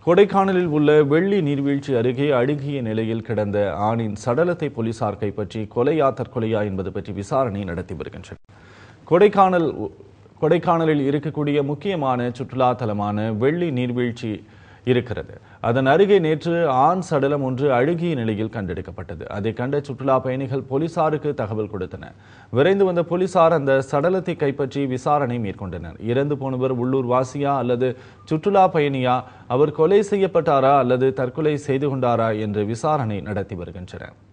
கொடைக்கானலில் உள்ள வெள்ளி நீர்வீழ்ச்சி அருகே அழுகிய நிலையில் கிடந்த ஆணின் சடலத்தை போலீசார் கைப்பற்றி கொலையா தற்கொலையா என்பது பற்றி விசாரணை நடத்தி வருகின்றனர் கொடைக்கானல் கொடைக்கானலில் இருக்கக்கூடிய முக்கியமான சுற்றுலா தலமான வெள்ளி நீர்வீழ்ச்சி இருக்கிறது அதன் அருகே நேற்று ஆண் சடலம் ஒன்று அழுகிய நிலையில் கண்டெடுக்கப்பட்டது அதை கண்ட சுற்றுலா பயணிகள் போலீசாருக்கு தகவல் கொடுத்தனர் விரைந்து வந்த போலீசார் அந்த சடலத்தை கைப்பற்றி விசாரணை மேற்கொண்டனர் இறந்து போனவர் உள்ளூர் வாசியா அல்லது சுற்றுலா பயணியா அவர் கொலை செய்யப்பட்டாரா அல்லது தற்கொலை செய்து கொண்டாரா என்று விசாரணை நடத்தி வருகின்றனர்